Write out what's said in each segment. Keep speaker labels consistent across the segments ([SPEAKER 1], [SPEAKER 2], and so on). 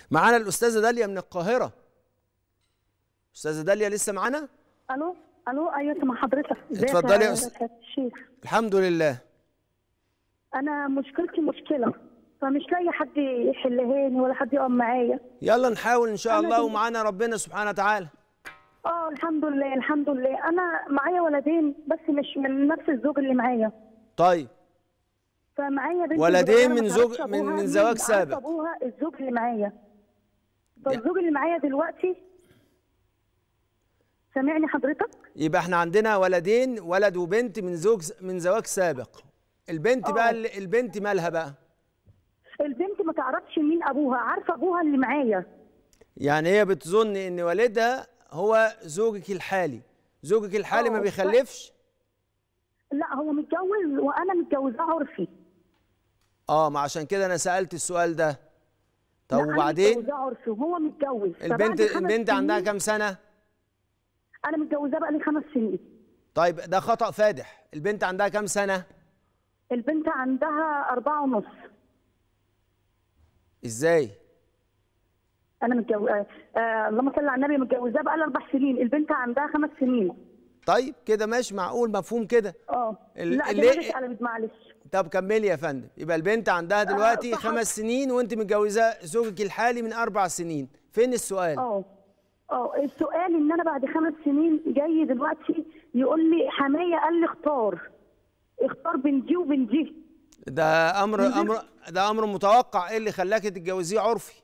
[SPEAKER 1] معانا الاستاذه داليا من القاهره استاذه داليا لسه معانا
[SPEAKER 2] الو الو ايوه سامع حضرتك ازيك
[SPEAKER 1] اتفضلي يا
[SPEAKER 2] يا
[SPEAKER 1] أستاذ.
[SPEAKER 2] أستاذ الشيخ
[SPEAKER 1] الحمد لله
[SPEAKER 2] انا مشكلتي مشكله فمش لاقي حد يحلهاني ولا حد يقف معايا
[SPEAKER 1] يلا نحاول ان شاء
[SPEAKER 2] أنا
[SPEAKER 1] الله
[SPEAKER 2] دي-
[SPEAKER 1] ومعانا ربنا سبحانه وتعالى
[SPEAKER 2] اه الحمد لله الحمد لله انا معايا ولدين بس مش من نفس الزوج اللي معايا
[SPEAKER 1] طيب
[SPEAKER 2] فمعايا بنت
[SPEAKER 1] ولدين
[SPEAKER 2] صغيرة
[SPEAKER 1] من
[SPEAKER 2] ما
[SPEAKER 1] زوج-
[SPEAKER 2] تعرفش
[SPEAKER 1] من-
[SPEAKER 2] أبوها
[SPEAKER 1] من
[SPEAKER 2] مين،
[SPEAKER 1] زواج
[SPEAKER 2] عارفة
[SPEAKER 1] سابق.
[SPEAKER 2] ابوها الزوج اللي معايا فالزوج اللي معايا دلوقتي سامعني حضرتك
[SPEAKER 1] يبقى احنا عندنا ولدين ولد وبنت من زوج من زواج سابق البنت بقى
[SPEAKER 2] آه.
[SPEAKER 1] اللي- البنت مالها بقى
[SPEAKER 2] البنت ما تعرفش مين ابوها عارفه ابوها اللي معايا
[SPEAKER 1] يعني هي بتظن ان والدها هو زوجك الحالي زوجك الحالي ما
[SPEAKER 2] آه،
[SPEAKER 1] بيخلفش
[SPEAKER 2] لا هو متجوز وانا متجوزاه عرفي
[SPEAKER 1] اه ما عشان كده انا سألت السؤال ده طب
[SPEAKER 2] لا، أنا
[SPEAKER 1] وبعدين
[SPEAKER 2] متجوزاه عرفي وهو متجوز
[SPEAKER 1] البنت
[SPEAKER 2] فبعد خمس
[SPEAKER 1] البنت عندها
[SPEAKER 2] سنين-
[SPEAKER 1] كام سنة
[SPEAKER 2] انا متجوزاه بقى لي خمس سنين
[SPEAKER 1] طيب ده خطأ فادح البنت عندها كام سنة
[SPEAKER 2] البنت عندها أربعة ونص
[SPEAKER 1] ازاي
[SPEAKER 2] أنا متجوز آه آه اللهم صل على النبي متجوزاه بقى لي أربع سنين البنت عندها خمس سنين
[SPEAKER 1] طيب كده ماشي معقول مفهوم كده
[SPEAKER 2] اه
[SPEAKER 1] ال-
[SPEAKER 2] لا
[SPEAKER 1] اللي-
[SPEAKER 2] دماغي اتقلبت معلش
[SPEAKER 1] طب كملي يا فندم يبقى البنت عندها دلوقتي
[SPEAKER 2] صح.
[SPEAKER 1] خمس سنين وانت متجوزة زوجك الحالي من اربع سنين فين السؤال
[SPEAKER 2] اه اه السؤال ان انا بعد خمس سنين جاي دلوقتي يقول لي حمايه قال لي اختار اختار بين دي وبين دي
[SPEAKER 1] ده امر امر ده امر متوقع ايه اللي خلاكي تتجوزيه عرفي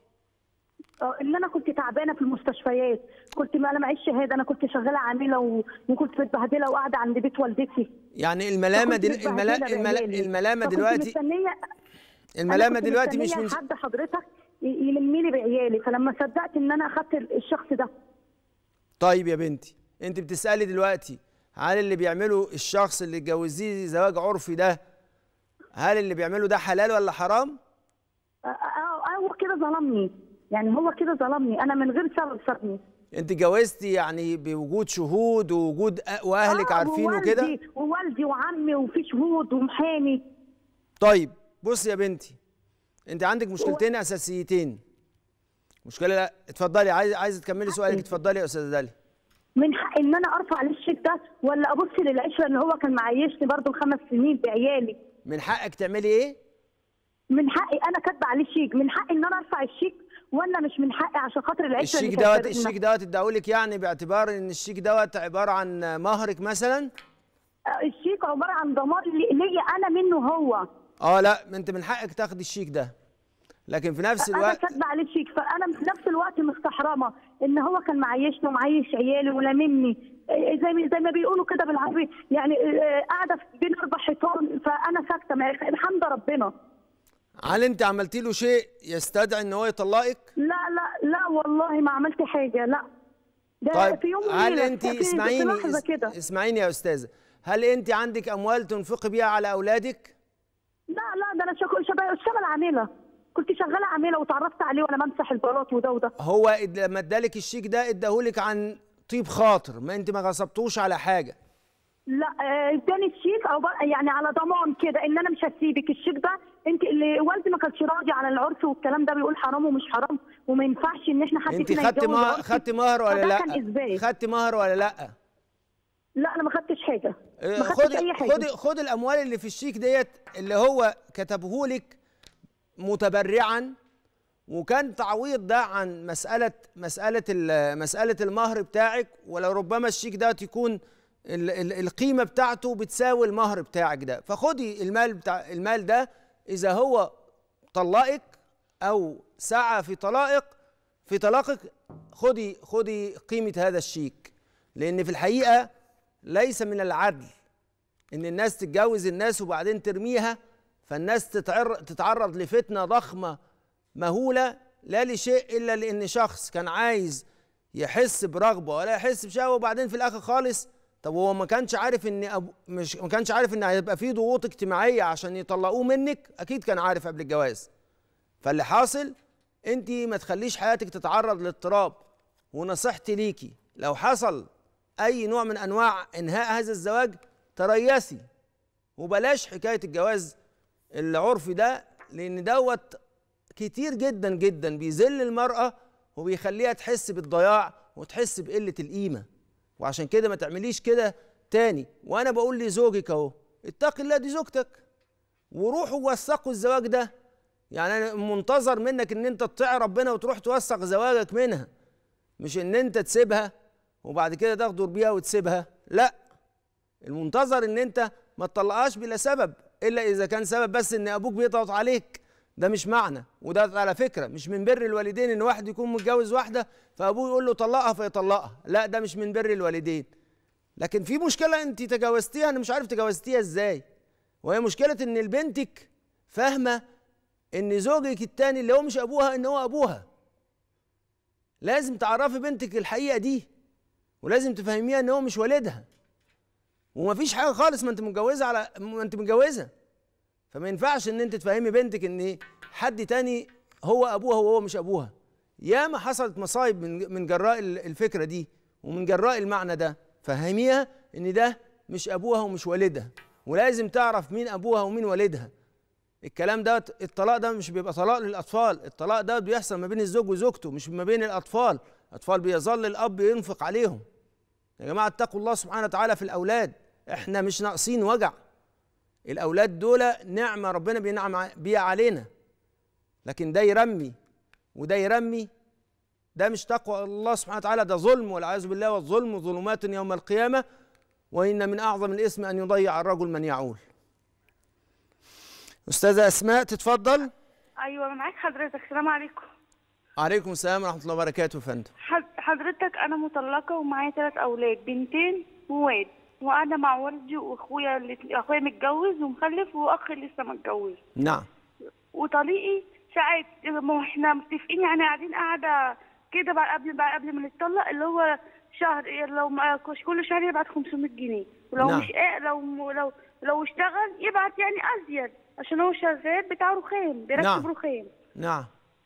[SPEAKER 2] اه اللي انا كنت تعبانه في المستشفيات كنت ما انا معيش شهاده انا كنت شغاله عامله و... وكنت متبهدله وقاعده عند بيت والدتي
[SPEAKER 1] يعني الملامه
[SPEAKER 2] فكنت
[SPEAKER 1] دل... الملا...
[SPEAKER 2] متبهدلة
[SPEAKER 1] الملا...
[SPEAKER 2] بعيالي.
[SPEAKER 1] الملامه
[SPEAKER 2] فكنت
[SPEAKER 1] دلوقتي
[SPEAKER 2] مستنيه
[SPEAKER 1] الملامه
[SPEAKER 2] أنا كنت
[SPEAKER 1] دلوقتي مش
[SPEAKER 2] مستنية
[SPEAKER 1] من
[SPEAKER 2] حد حضرتك ي- يلمني بعيالي فلما صدقت ان انا اخدت الشخص ده
[SPEAKER 1] طيب يا بنتي انت بتسالي دلوقتي هل اللي بيعمله الشخص اللي اتجوزيه زواج عرفي ده هل اللي بيعمله ده حلال ولا حرام
[SPEAKER 2] اه آه، هو كده ظلمني يعني هو كده ظلمني انا من غير سبب سابني
[SPEAKER 1] انت اتجوزتي يعني بوجود شهود ووجود أ- واهلك
[SPEAKER 2] آه،
[SPEAKER 1] عارفين وكده
[SPEAKER 2] ووالدي- ووالدي وعمي وفي شهود ومحامي
[SPEAKER 1] طيب بص يا بنتي انت عندك مشكلتين اساسيتين مشكله لا اتفضلي عايز عايزه تكملي سؤالك اتفضلي يا استاذه داليا
[SPEAKER 2] من حق ان انا ارفع عليه الشيك ده ولا ابص للعشره اللي هو كان معيشني برضه خمس سنين بعيالي
[SPEAKER 1] من حقك تعملي ايه
[SPEAKER 2] من حقي انا كاتبه عليه شيك من حقي ان انا ارفع الشيك ولا مش من حقي عشان خاطر العشره
[SPEAKER 1] الشيك
[SPEAKER 2] اللي كانت
[SPEAKER 1] دوت
[SPEAKER 2] بيننا؟
[SPEAKER 1] الشيك دوت اداهولك يعني باعتبار ان الشيك دوت عباره عن مهرك مثلا
[SPEAKER 2] آه، الشيك عباره عن ضمان لي- ليا انا منه هو
[SPEAKER 1] اه لا ما انت من حقك تاخدي الشيك ده لكن في نفس
[SPEAKER 2] انا
[SPEAKER 1] الوقت
[SPEAKER 2] كاتبه عليه شيك فانا في نفس الوقت مستحرمه ان هو كان معيشني ومعيش عيالي ولاممني آه، زي ما- زي ما بيقولوا كده بالعربي يعني آه، قاعده في بين اربع حيطان فانا ساكته ما- الحمد ربنا
[SPEAKER 1] هل انت عملتي له شيء يستدعي ان هو يطلقك
[SPEAKER 2] لا لا لا والله ما عملت حاجه لا ده
[SPEAKER 1] طيب
[SPEAKER 2] في يوم
[SPEAKER 1] هل
[SPEAKER 2] وليلة،
[SPEAKER 1] انت
[SPEAKER 2] في- في
[SPEAKER 1] اسمعيني
[SPEAKER 2] لحظه
[SPEAKER 1] اس-
[SPEAKER 2] كده
[SPEAKER 1] اسمعيني يا استاذه هل انت عندك اموال تنفقي بيها على اولادك
[SPEAKER 2] لا لا ده انا شغل شغال شغال عامله كنت شغاله عامله وتعرفت عليه وانا بمسح البلاط وده وده
[SPEAKER 1] هو اد- لما ادالك الشيك ده اداهولك عن طيب خاطر ما انت ما غصبتوش على حاجه
[SPEAKER 2] لا آه، اداني الشيك او بقى يعني على ضمان كده ان انا مش هسيبك الشيك ده انت اللي والدي ما كانش راضي على العرس والكلام ده بيقول حرام ومش حرام وما ينفعش ان احنا حد
[SPEAKER 1] انت
[SPEAKER 2] فينا
[SPEAKER 1] خدت
[SPEAKER 2] يتجوز
[SPEAKER 1] مهر
[SPEAKER 2] عرفي.
[SPEAKER 1] خدت مهر ولا
[SPEAKER 2] فده
[SPEAKER 1] لا
[SPEAKER 2] كان اثبات
[SPEAKER 1] خدت مهر ولا لا
[SPEAKER 2] لا انا ما خدتش حاجه
[SPEAKER 1] اه،
[SPEAKER 2] ما خدتش
[SPEAKER 1] خدي
[SPEAKER 2] اي حاجه
[SPEAKER 1] خدي خدي الاموال اللي في الشيك ديت اللي هو كتبهولك متبرعا وكان تعويض ده عن مساله مساله ال- مساله المهر بتاعك ولو ربما الشيك ده يكون ال- ال- القيمه بتاعته بتساوي المهر بتاعك ده فخدي المال بتاع المال ده اذا هو طلقك او سعى في طلائق في طلاقك خدي خدي قيمه هذا الشيك لان في الحقيقه ليس من العدل ان الناس تتجوز الناس وبعدين ترميها فالناس تتعر تتعرض لفتنه ضخمه مهوله لا لشيء الا لان شخص كان عايز يحس برغبه ولا يحس بشهوه وبعدين في الاخر خالص طب هو ما كانش عارف ان أبو مش ما كانش عارف ان هيبقى في ضغوط اجتماعيه عشان يطلقوه منك اكيد كان عارف قبل الجواز فاللي حاصل انت ما تخليش حياتك تتعرض للاضطراب ونصيحتي ليكي لو حصل اي نوع من انواع انهاء هذا الزواج تريثي وبلاش حكايه الجواز العرفي ده لان دوت كتير جدا جدا بيذل المرأة وبيخليها تحس بالضياع وتحس بقلة القيمة وعشان كده ما تعمليش كده تاني وانا بقول لزوجك اهو اتقي الله دي زوجتك وروحوا وثقوا الزواج ده يعني انا منتظر منك ان انت تطيع ربنا وتروح توثق زواجك منها مش ان انت تسيبها وبعد كده تغدر بيها وتسيبها لا المنتظر ان انت ما تطلقهاش بلا سبب الا اذا كان سبب بس ان ابوك بيضغط عليك ده مش معنى وده على فكره مش من بر الوالدين ان واحد يكون متجوز واحده فابوه يقول له طلقها فيطلقها لا ده مش من بر الوالدين لكن في مشكله انت تجاوزتيها انا مش عارف تجاوزتيها ازاي وهي مشكله ان البنتك فاهمه ان زوجك التاني اللي هو مش ابوها ان هو ابوها لازم تعرفي بنتك الحقيقه دي ولازم تفهميها ان هو مش والدها ومفيش حاجه خالص ما انت متجوزه على ما انت متجوزه فما ينفعش ان انت تفهمي بنتك ان حد تاني هو ابوها وهو مش ابوها ياما حصلت مصايب من من جراء الفكره دي ومن جراء المعنى ده فهميها ان ده مش ابوها ومش والدها ولازم تعرف مين ابوها ومين والدها الكلام ده الطلاق ده مش بيبقى طلاق للاطفال الطلاق ده بيحصل ما بين الزوج وزوجته مش ما بين الاطفال الاطفال بيظل الاب ينفق عليهم يا جماعه اتقوا الله سبحانه وتعالى في الاولاد احنا مش ناقصين وجع الاولاد دول نعمه ربنا بينعم بيها علينا لكن ده يرمي وده يرمي ده مش تقوى الله سبحانه وتعالى ده ظلم والعياذ بالله والظلم ظلمات يوم القيامه وان من اعظم الاسم ان يضيع الرجل من يعول استاذه اسماء تتفضل
[SPEAKER 3] ايوه معاك حضرتك السلام عليكم
[SPEAKER 1] عليكم السلام ورحمه الله وبركاته يا فندم
[SPEAKER 3] حضرتك انا مطلقه ومعايا ثلاث اولاد بنتين وواد وانا مع والدي واخويا اللي اخويا متجوز ومخلف واخ لسه متجوز
[SPEAKER 1] نعم
[SPEAKER 3] وطليقي ساعات ما احنا متفقين يعني قاعدين قاعده كده بعد قبل بعد قبل ما نتطلق اللي هو شهر لو ما كل شهر يبعت 500 جنيه ولو
[SPEAKER 1] نعم.
[SPEAKER 3] مش لو لو لو اشتغل يبعت يعني ازيد عشان هو شغال بتاع رخام بيركب
[SPEAKER 1] نعم.
[SPEAKER 3] رخام
[SPEAKER 1] نعم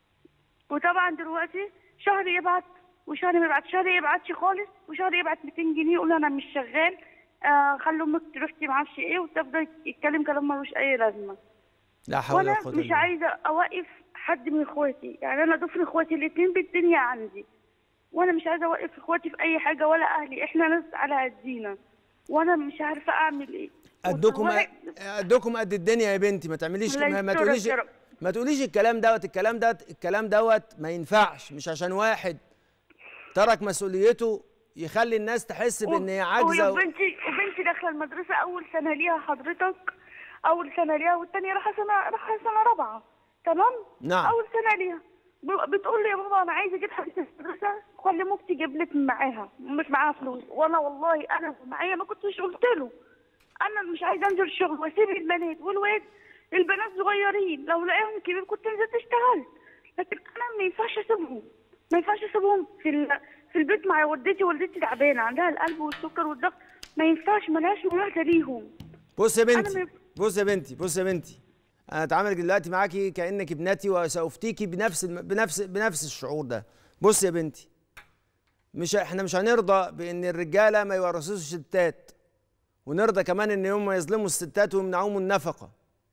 [SPEAKER 3] وطبعا دلوقتي شهر يبعت وشهر ما يبعت شهر يبعتش خالص وشهر يبعت 200 جنيه يقول انا مش شغال آه خلي امك تروح ما اعرفش ايه وتفضل يتكلم كلام ملوش اي لازمه
[SPEAKER 1] لا حول ولا
[SPEAKER 3] وانا
[SPEAKER 1] قوه
[SPEAKER 3] مش
[SPEAKER 1] الا
[SPEAKER 3] عايزه اوقف حد من اخواتي يعني انا ضفر اخواتي الاثنين بالدنيا عندي وانا مش عايزه اوقف اخواتي في اي حاجه ولا اهلي احنا ناس على قدينا وانا مش عارفه اعمل ايه
[SPEAKER 1] قدكم
[SPEAKER 3] وأنا-
[SPEAKER 1] قدكم قد الدنيا يا بنتي ما تعمليش
[SPEAKER 3] الله
[SPEAKER 1] ما, ما
[SPEAKER 3] يسترك
[SPEAKER 1] تقوليش
[SPEAKER 3] يا رب.
[SPEAKER 1] ما تقوليش الكلام دوت الكلام دوت الكلام دوت ما ينفعش مش عشان واحد ترك مسؤوليته يخلي الناس تحس بان هي عاجزه و...
[SPEAKER 3] وبنتي وبنتي داخله المدرسه اول سنه ليها حضرتك اول سنه ليها والثانيه رايحه سنه رايحه سنه رابعه تمام
[SPEAKER 1] نعم.
[SPEAKER 3] اول سنه ليها ب- بتقول لي يا بابا انا عايزه اجيب حاجه المدرسه خلي امك تجيب لك معاها مش معاها فلوس وانا والله انا معايا ما كنتش قلت له انا مش عايزه انزل الشغل واسيب البنات والولاد البنات صغيرين لو لقاهم كبير كنت نزلت اشتغلت لكن انا ما ينفعش اسيبهم ما ينفعش اسيبهم في ال... في البيت مع والدتي والدتي تعبانه عندها القلب والسكر والضغط ما ينفعش ملهاش ملاحظه ليهم
[SPEAKER 1] بص يا
[SPEAKER 3] أنا
[SPEAKER 1] بنتي
[SPEAKER 3] ما-
[SPEAKER 1] بص يا بنتي بص يا بنتي انا اتعامل دلوقتي معاكي كانك ابنتي وسافتيكي بنفس الم- بنفس بنفس الشعور ده بص يا بنتي مش احنا مش هنرضى بان الرجاله ما يورثوش الستات ونرضى كمان ان هم يظلموا الستات ويمنعوهم النفقه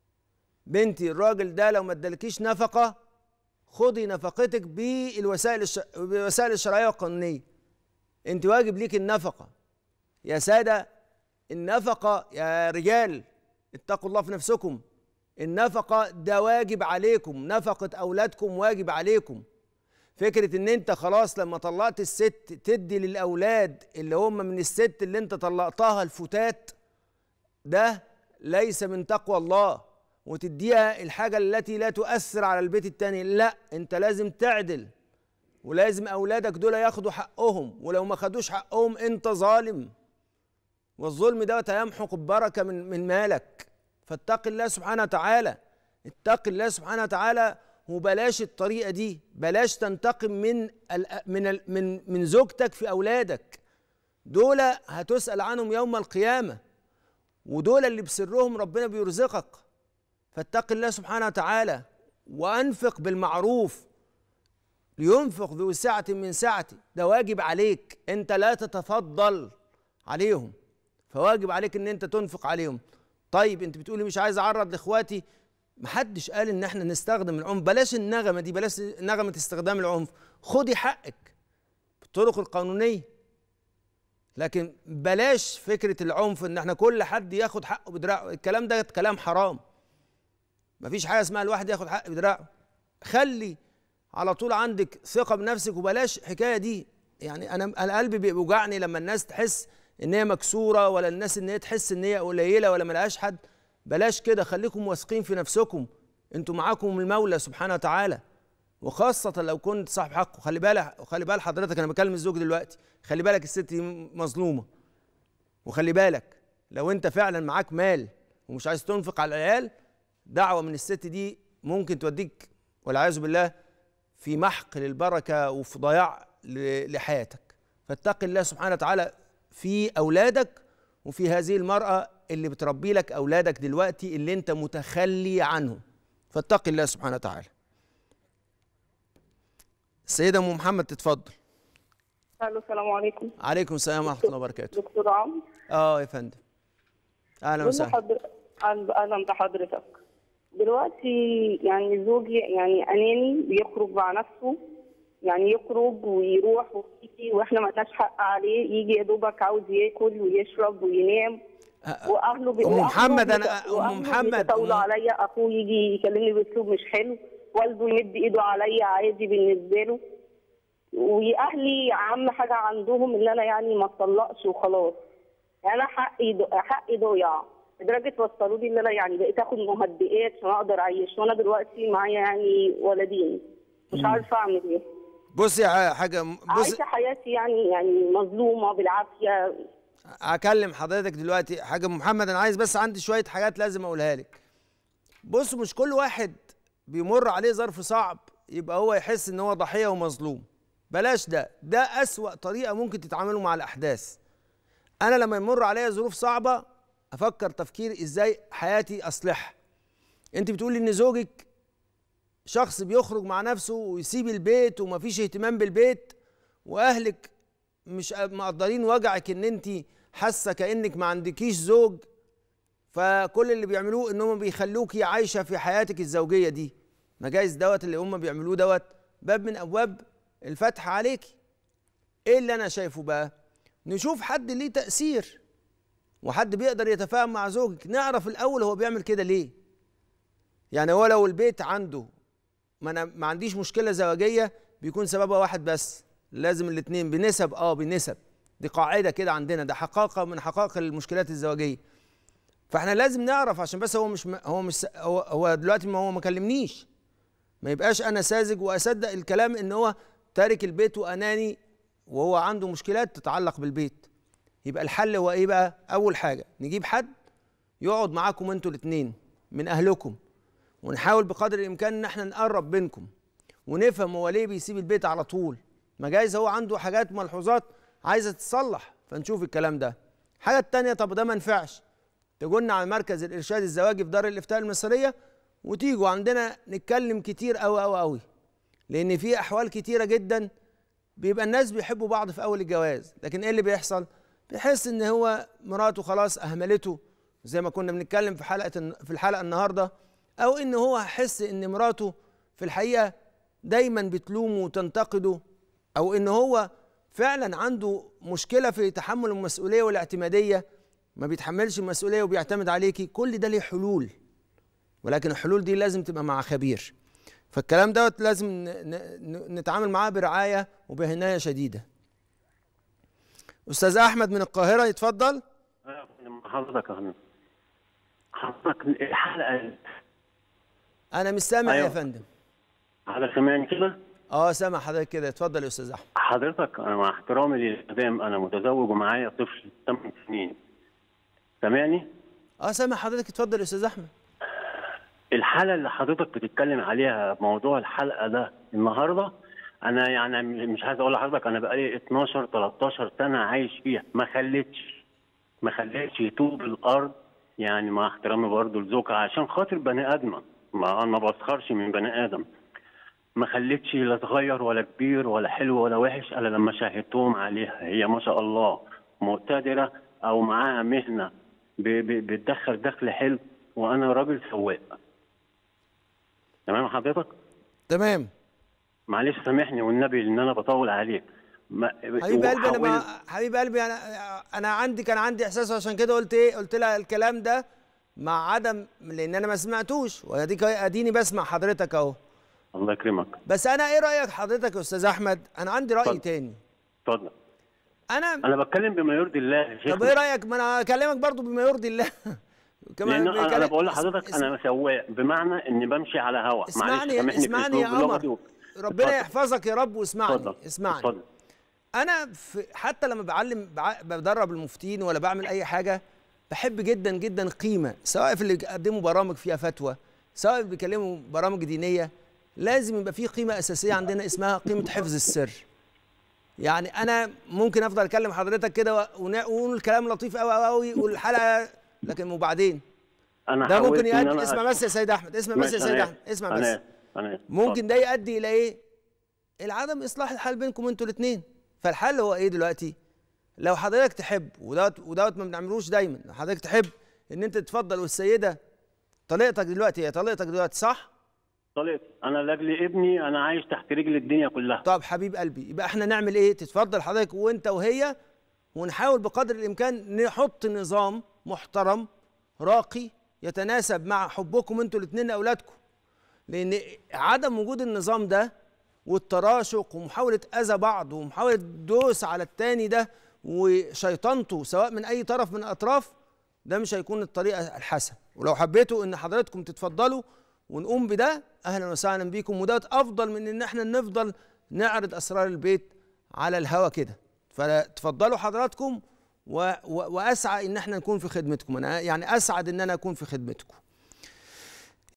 [SPEAKER 1] بنتي الراجل ده لو ما ادالكيش نفقه خدي نفقتك بالوسائل الش... بالوسائل الشرعيه والقانونيه انت واجب ليك النفقه يا ساده النفقه يا رجال اتقوا الله في نفسكم النفقه ده واجب عليكم نفقه اولادكم واجب عليكم فكره ان انت خلاص لما طلقت الست تدي للاولاد اللي هم من الست اللي انت طلقتها الفتات ده ليس من تقوى الله وتديها الحاجه التي لا تؤثر على البيت التاني لا انت لازم تعدل ولازم اولادك دول ياخدوا حقهم ولو ما خدوش حقهم انت ظالم والظلم دوت هيمحق البركه من من مالك فاتق الله سبحانه وتعالى اتق الله سبحانه وتعالى وبلاش الطريقه دي بلاش تنتقم من ال من ال من من زوجتك في اولادك دول هتسال عنهم يوم القيامه ودول اللي بسرهم ربنا بيرزقك فاتق الله سبحانه وتعالى وانفق بالمعروف لينفق ذو سعة من سعته ده واجب عليك انت لا تتفضل عليهم فواجب عليك ان انت تنفق عليهم طيب انت بتقولي مش عايز اعرض لاخواتي محدش قال ان احنا نستخدم العنف بلاش النغمه دي بلاش نغمه استخدام العنف خدي حقك بالطرق القانونيه لكن بلاش فكره العنف ان احنا كل حد ياخد حقه بدراعه الكلام ده كلام حرام مفيش حاجه اسمها الواحد ياخد حق بدراعه خلي على طول عندك ثقه بنفسك وبلاش الحكايه دي يعني انا انا قلبي بيوجعني لما الناس تحس ان هي مكسوره ولا الناس ان هي تحس ان هي قليله ولا ملهاش حد بلاش كده خليكم واثقين في نفسكم انتوا معاكم المولى سبحانه وتعالى وخاصة لو كنت صاحب حق وخلي بالك وخلي بال حضرتك انا بكلم الزوج دلوقتي خلي بالك الست دي مظلومة وخلي بالك لو انت فعلا معاك مال ومش عايز تنفق على العيال دعوة من الست دي ممكن توديك والعياذ بالله في محق للبركة وفي ضياع ل- لحياتك فاتق الله سبحانه وتعالى في أولادك وفي هذه المرأة اللي بتربي لك أولادك دلوقتي اللي أنت متخلي عنهم فاتق الله سبحانه وتعالى السيدة أم محمد تتفضل
[SPEAKER 4] الو السلام عليكم
[SPEAKER 1] عليكم السلام ورحمة الله وبركاته
[SPEAKER 4] دكتور عمرو
[SPEAKER 1] اه يا فندم أهلا
[SPEAKER 4] بقول
[SPEAKER 1] وسهلا
[SPEAKER 4] لحضر- أهلا أهلا بحضرتك دلوقتي يعني زوجي يعني اناني بيخرج مع نفسه يعني يخرج ويروح ويجي واحنا ما لناش حق عليه يجي يا دوبك عاوز ياكل ويشرب وينام واهله بي...
[SPEAKER 1] أم
[SPEAKER 4] وأهله
[SPEAKER 1] محمد،
[SPEAKER 4] بيت-
[SPEAKER 1] أنا- أم
[SPEAKER 4] وأهله
[SPEAKER 1] محمد،
[SPEAKER 4] بيتطاولوا
[SPEAKER 1] أم-
[SPEAKER 4] عليا اخوه يجي يكلمني باسلوب مش حلو والده يمد ايده عليا عادي بالنسبه له واهلي اهم حاجه عندهم ان انا يعني ما اتطلقش وخلاص يعني انا حقي ض- حقي ضايع لدرجه وصلوا لي ان انا يعني بقيت اخد مهدئات عشان اقدر اعيش وانا دلوقتي معايا يعني ولدين مش عارفه اعمل ايه
[SPEAKER 1] بصي يا حاجة بصي
[SPEAKER 4] عايشه حياتي يعني يعني مظلومه بالعافيه
[SPEAKER 1] اكلم حضرتك دلوقتي حاجه محمد انا عايز بس عندي شويه حاجات لازم اقولها لك بص مش كل واحد بيمر عليه ظرف صعب يبقى هو يحس ان هو ضحيه ومظلوم بلاش ده ده اسوا طريقه ممكن تتعاملوا مع الاحداث انا لما يمر عليا ظروف صعبه افكر تفكير ازاي حياتي اصلحها انت بتقولي ان زوجك شخص بيخرج مع نفسه ويسيب البيت ومفيش اهتمام بالبيت واهلك مش مقدرين وجعك ان انت حاسه كانك ما عندكيش زوج فكل اللي بيعملوه ان هم بيخلوكي عايشه في حياتك الزوجيه دي ما جايز دوت اللي هم بيعملوه دوت باب من ابواب الفتح عليكي ايه اللي انا شايفه بقى نشوف حد ليه تاثير وحد بيقدر يتفاهم مع زوجك نعرف الاول هو بيعمل كده ليه يعني هو لو البيت عنده ما انا ما عنديش مشكله زواجيه بيكون سببها واحد بس لازم الاثنين بنسب اه بنسب دي قاعده كده عندنا ده حقيقه من حقائق المشكلات الزواجيه فاحنا لازم نعرف عشان بس هو مش هو مش هو, هو دلوقتي ما هو ما كلمنيش ما يبقاش انا ساذج واصدق الكلام ان هو تارك البيت واناني وهو عنده مشكلات تتعلق بالبيت يبقى الحل هو ايه بقى اول حاجه نجيب حد يقعد معاكم انتوا الاثنين من اهلكم ونحاول بقدر الامكان ان احنا نقرب بينكم ونفهم هو ليه بيسيب البيت على طول ما جايز هو عنده حاجات ملحوظات عايزه تتصلح فنشوف الكلام ده الحاجه التانية طب ده ما ينفعش تجونا على مركز الارشاد الزواجي في دار الافتاء المصريه وتيجوا عندنا نتكلم كتير قوي قوي قوي لان في احوال كتيره جدا بيبقى الناس بيحبوا بعض في اول الجواز لكن ايه اللي بيحصل بيحس ان هو مراته خلاص اهملته زي ما كنا بنتكلم في حلقه في الحلقه النهارده او ان هو حس ان مراته في الحقيقه دايما بتلومه وتنتقده او ان هو فعلا عنده مشكله في تحمل المسؤوليه والاعتماديه ما بيتحملش المسؤوليه وبيعتمد عليكي كل ده ليه حلول ولكن الحلول دي لازم تبقى مع خبير فالكلام دوت لازم ن- ن- نتعامل معاه برعايه وبعنايه شديده استاذ احمد من القاهره يتفضل
[SPEAKER 5] حضرتك يا فندم حضرتك الحلقه
[SPEAKER 1] انا مش سامع يا
[SPEAKER 5] أيوة.
[SPEAKER 1] فندم
[SPEAKER 5] حضرتك سامعني كده
[SPEAKER 1] اه سامع حضرتك كده اتفضل يا استاذ احمد
[SPEAKER 5] حضرتك انا مع احترامي للادام انا متزوج ومعايا طفل 8 سنين سامعني
[SPEAKER 1] اه سامع حضرتك اتفضل يا استاذ احمد
[SPEAKER 5] الحاله اللي حضرتك بتتكلم عليها موضوع الحلقه ده النهارده انا يعني مش عايز اقول لحضرتك انا بقالي 12 13 سنه عايش فيها ما خليتش ما خليتش يطوب الارض يعني مع احترامي برضه لزوجها عشان خاطر بني ادمه ما انا ما بسخرش من بني ادم ما خليتش لا صغير ولا كبير ولا حلو ولا وحش الا لما شاهدتهم عليها هي ما شاء الله مقتدره او معاها مهنه ب- ب- بتدخل دخل حلو وانا راجل سواق تمام حضرتك
[SPEAKER 1] تمام
[SPEAKER 5] معلش سامحني والنبي ان انا بطول عليك ما
[SPEAKER 1] حبيب قلبي انا ما
[SPEAKER 5] وحاول-
[SPEAKER 1] حبيب قلبي انا انا عندي كان عندي احساس عشان كده قلت ايه قلت لها الكلام ده مع عدم لان انا ما سمعتوش واديك اديني بسمع حضرتك اهو
[SPEAKER 5] الله يكرمك
[SPEAKER 1] بس انا ايه رايك حضرتك يا استاذ احمد انا عندي راي
[SPEAKER 5] اتفضل.
[SPEAKER 1] تاني
[SPEAKER 5] اتفضل
[SPEAKER 1] انا
[SPEAKER 5] انا بتكلم بما يرضي الله يا شيخ
[SPEAKER 1] طب ايه رايك ما انا اكلمك برضو بما يرضي الله
[SPEAKER 5] لان انا
[SPEAKER 1] بيكلم-
[SPEAKER 5] أنا بقول
[SPEAKER 1] اسم-
[SPEAKER 5] لحضرتك
[SPEAKER 1] اسم-
[SPEAKER 5] انا سواق بمعنى اني بمشي على هوا
[SPEAKER 1] اسمعني
[SPEAKER 5] سامحني في
[SPEAKER 1] اسمعني يا
[SPEAKER 5] أسلوب
[SPEAKER 1] قمر
[SPEAKER 5] لغتي و-
[SPEAKER 1] ربنا
[SPEAKER 5] اتفضل.
[SPEAKER 1] يحفظك يا رب واسمعني
[SPEAKER 5] اتفضل
[SPEAKER 1] اسمعني
[SPEAKER 5] اتفضل
[SPEAKER 1] انا في حتى لما بعلم بع- بدرب المفتين ولا بعمل اي حاجه بحب جدا جدا قيمه سواء في اللي بيقدموا برامج فيها فتوى سواء بيكلموا برامج دينيه لازم يبقى في قيمه اساسيه عندنا اسمها قيمه حفظ السر يعني انا ممكن افضل اكلم حضرتك كده و- ون- ونقول كلام لطيف قوي قوي قوي والحلقه لكن وبعدين
[SPEAKER 5] انا
[SPEAKER 1] ده
[SPEAKER 5] حاولت
[SPEAKER 1] ممكن
[SPEAKER 5] إن
[SPEAKER 1] يؤدي
[SPEAKER 5] أنا
[SPEAKER 1] اسمع بس يا سيد احمد اسمع بس
[SPEAKER 5] ماشي،
[SPEAKER 1] يا
[SPEAKER 5] أنا
[SPEAKER 1] سيد
[SPEAKER 5] آسف.
[SPEAKER 1] احمد اسمع
[SPEAKER 5] أنا
[SPEAKER 1] بس
[SPEAKER 5] آسف. أنا آسف.
[SPEAKER 1] ممكن ده يؤدي الى ايه؟ العدم اصلاح الحال بينكم انتوا الاثنين فالحل هو ايه دلوقتي؟ لو حضرتك تحب ودوت ودوت ما بنعملوش دايما لو حضرتك تحب ان انت تتفضل والسيده طليقتك دلوقتي هي طليقتك دلوقتي صح؟
[SPEAKER 5] طلقت انا لاجل ابني انا عايش تحت رجل الدنيا كلها
[SPEAKER 1] طب حبيب قلبي يبقى احنا نعمل ايه؟ تتفضل حضرتك وانت وهي ونحاول بقدر الامكان نحط نظام محترم راقي يتناسب مع حبكم انتوا الاثنين لاولادكم لان عدم وجود النظام ده والتراشق ومحاوله اذى بعض ومحاوله دوس على التاني ده وشيطنته سواء من اي طرف من الاطراف ده مش هيكون الطريقه الحسنه ولو حبيتوا ان حضراتكم تتفضلوا ونقوم بده اهلا وسهلا بيكم وده افضل من ان احنا نفضل نعرض اسرار البيت على الهوا كده فتفضلوا حضراتكم و... و... واسعى ان احنا نكون في خدمتكم انا يعني اسعد ان انا اكون في خدمتكم